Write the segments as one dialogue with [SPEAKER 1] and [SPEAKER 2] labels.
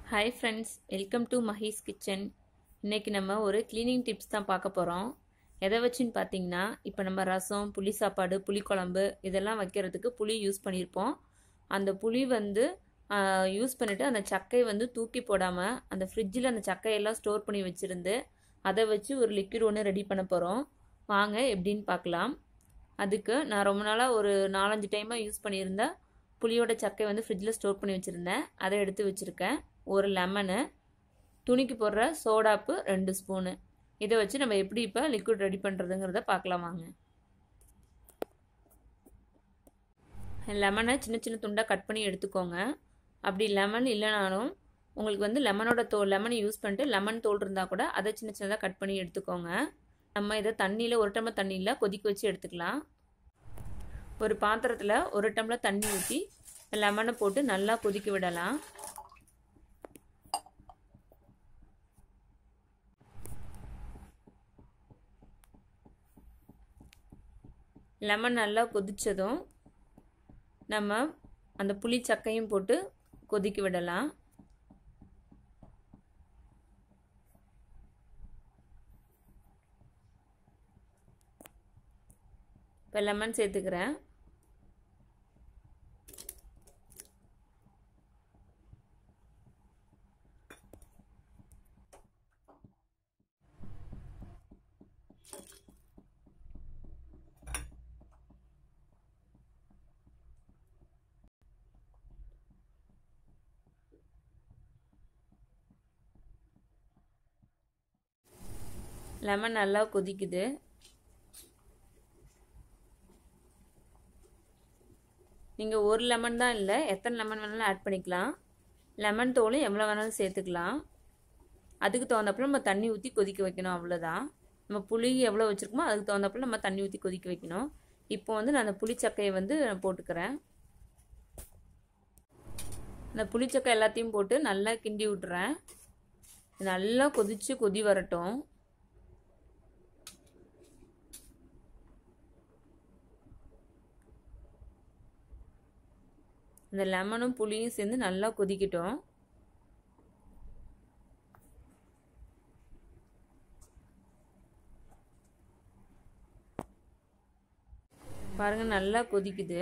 [SPEAKER 1] hi friends welcome to Mahi's kitchen இன்றைக்கி நம்ம ஒரு க்ளீனிங் டிப்ஸ் தான் பார்க்க போகிறோம் எதை வச்சுன்னு பார்த்தீங்கன்னா இப்போ நம்ம ரசம் புளி சாப்பாடு புளிக்குழம்பு இதெல்லாம் வைக்கிறதுக்கு புளி யூஸ் பண்ணியிருப்போம் அந்த புளி வந்து யூஸ் பண்ணிவிட்டு அந்த சக்கையை வந்து தூக்கி போடாமல் அந்த ஃப்ரிட்ஜில் அந்த சக்கையெல்லாம் ஸ்டோர் பண்ணி வச்சுருந்து அதை வச்சு ஒரு லிக்விட் ஒன்று ரெடி பண்ண போகிறோம் வாங்க எப்படின்னு பார்க்கலாம் அதுக்கு நான் ரொம்ப நாளாக ஒரு நாலஞ்சு டைமாக யூஸ் பண்ணியிருந்தேன் புளியோட சக்கை வந்து ஃப்ரிட்ஜில் ஸ்டோர் பண்ணி வச்சுருந்தேன் அதை எடுத்து வச்சுருக்கேன் ஒரு லெமனு துணிக்கு போடுற சோடாப்பு ரெண்டு ஸ்பூனு இதை வச்சு நம்ம எப்படி இப்போ லிக்விட் ரெடி பண்ணுறதுங்கிறத பார்க்கலாம் வாங்க லெமனை சின்ன சின்ன துண்டாக கட் பண்ணி எடுத்துக்கோங்க அப்படி லெமன் இல்லைனாலும் உங்களுக்கு வந்து லெமனோட தோல் லெமனை யூஸ் பண்ணிட்டு லெமன் தோல் இருந்தால் கூட அதை சின்ன சின்னதாக கட் பண்ணி எடுத்துக்கோங்க நம்ம இதை தண்ணியில் ஒரு டம்ளர் தண்ணியில் கொதிக்க வச்சு எடுத்துக்கலாம் ஒரு பாத்திரத்தில் ஒரு டம்ளர் தண்ணி ஊற்றி லெமனை போட்டு நல்லா கொதிக்க விடலாம் லெமன் நல்லா கொதித்ததும் நம்ம அந்த புளி சக்கையும் போட்டு கொதிக்க விடலாம் இப்போ லெமன் சேர்த்துக்கிறேன் லெமன் நல்லா கொதிக்குது நீங்கள் ஒரு லெமன் தான் இல்லை எத்தனை லெமன் வேணாலும் ஆட் பண்ணிக்கலாம் லெமன் தோலும் எவ்வளோ வேணாலும் சேர்த்துக்கலாம் அதுக்கு தகுந்தப்பல நம்ம தண்ணி ஊற்றி கொதிக்க வைக்கணும் அவ்வளோதான் நம்ம புளி எவ்வளோ வச்சுருக்கோமோ அதுக்கு தகுந்தப்பல நம்ம தண்ணி ஊற்றி கொதிக்க வைக்கணும் இப்போ வந்து நான் அந்த புளிச்சக்கையை வந்து போட்டுக்கிறேன் அந்த புளிச்சக்கை எல்லாத்தையும் போட்டு நல்லா கிண்டி விட்டுறேன் நல்லா கொதித்து கொதி வரட்டும் இந்த லெமனும் புளியும் சேர்ந்து நல்லா கொதிக்கட்டும் பாருங்க நல்லா கொதிக்குது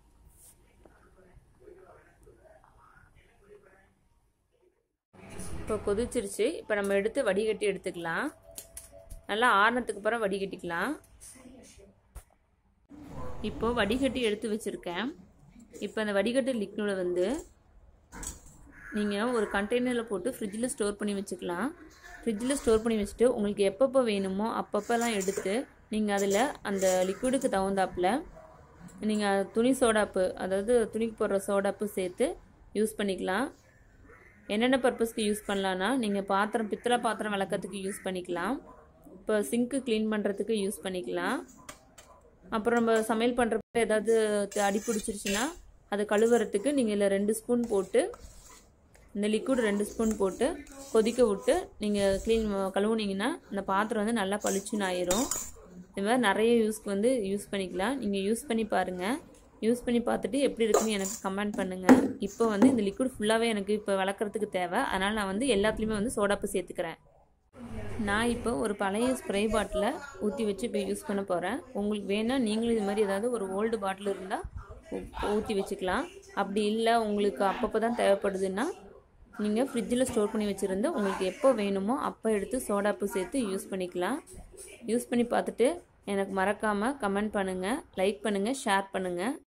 [SPEAKER 1] இப்போ கொதிச்சிருச்சு இப்போ நம்ம எடுத்து வடிகட்டி எடுத்துக்கலாம் நல்லா ஆறுனத்துக்கு அப்புறம் வடிகட்டிக்கலாம் இப்போது வடிகட்டி எடுத்து வச்சுருக்கேன் இப்போ அந்த வடிகட்டு லிக்விடை வந்து நீங்கள் ஒரு கண்டெய்னரில் போட்டு ஃப்ரிட்ஜில் ஸ்டோர் பண்ணி வச்சுக்கலாம் ஃப்ரிட்ஜில் ஸ்டோர் பண்ணி வச்சுட்டு உங்களுக்கு எப்பப்போ வேணுமோ அப்பப்போலாம் எடுத்து நீங்கள் அதில் அந்த லிக்விடுக்கு தகுந்தாப்பில் நீங்கள் துணி சோடாப்பு அதாவது துணிக்கு போடுற சோடாப்பு சேர்த்து யூஸ் பண்ணிக்கலாம் என்னென்ன பர்பஸ்க்கு யூஸ் பண்ணலான்னா நீங்கள் பாத்திரம் பித்தளை பாத்திரம் விளக்கத்துக்கு யூஸ் பண்ணிக்கலாம் இப்போ சிங்க்கு க்ளீன் பண்ணுறதுக்கு யூஸ் பண்ணிக்கலாம் அப்புறம் நம்ம சமையல் பண்ணுறப்ப ஏதாவது அடி பிடிச்சிருச்சுன்னா அதை கழுவுறதுக்கு நீங்கள் இதில் ரெண்டு ஸ்பூன் போட்டு இந்த லிக்விட் ரெண்டு ஸ்பூன் போட்டு கொதிக்க விட்டு நீங்கள் க்ளீன் கழுவுனீங்கன்னா அந்த பாத்திரம் வந்து நல்லா பளிச்சுன்னு ஆயிரும் இது மாதிரி நிறைய யூஸ்க்கு வந்து யூஸ் பண்ணிக்கலாம் நீங்கள் யூஸ் பண்ணி பாருங்கள் யூஸ் பண்ணி பார்த்துட்டு எப்படி இருக்குன்னு எனக்கு கமெண்ட் பண்ணுங்கள் இப்போ வந்து இந்த லிக்விட் ஃபுல்லாகவே எனக்கு இப்போ வளர்க்குறதுக்கு தேவை அதனால் நான் வந்து எல்லாத்துலேயுமே வந்து சோடாப்பு சேர்த்துக்கிறேன் நான் இப்போ ஒரு பழைய ஸ்ப்ரே பாட்டிலை ஊற்றி வச்சு இப்போ யூஸ் பண்ண போகிறேன் உங்களுக்கு வேணால் நீங்களும் இது மாதிரி ஏதாவது ஒரு ஓல்டு பாட்டில் இருந்தால் ஊற்றி வச்சுக்கலாம் அப்படி இல்லை உங்களுக்கு அப்பப்போ தான் தேவைப்படுதுன்னா நீங்கள் ஃப்ரிட்ஜில் ஸ்டோர் பண்ணி வச்சுருந்து உங்களுக்கு எப்போ வேணுமோ அப்போ எடுத்து சோடாப்பு சேர்த்து யூஸ் பண்ணிக்கலாம் யூஸ் பண்ணி பார்த்துட்டு எனக்கு மறக்காமல் கமெண்ட் பண்ணுங்கள் லைக் பண்ணுங்கள் ஷேர் பண்ணுங்கள்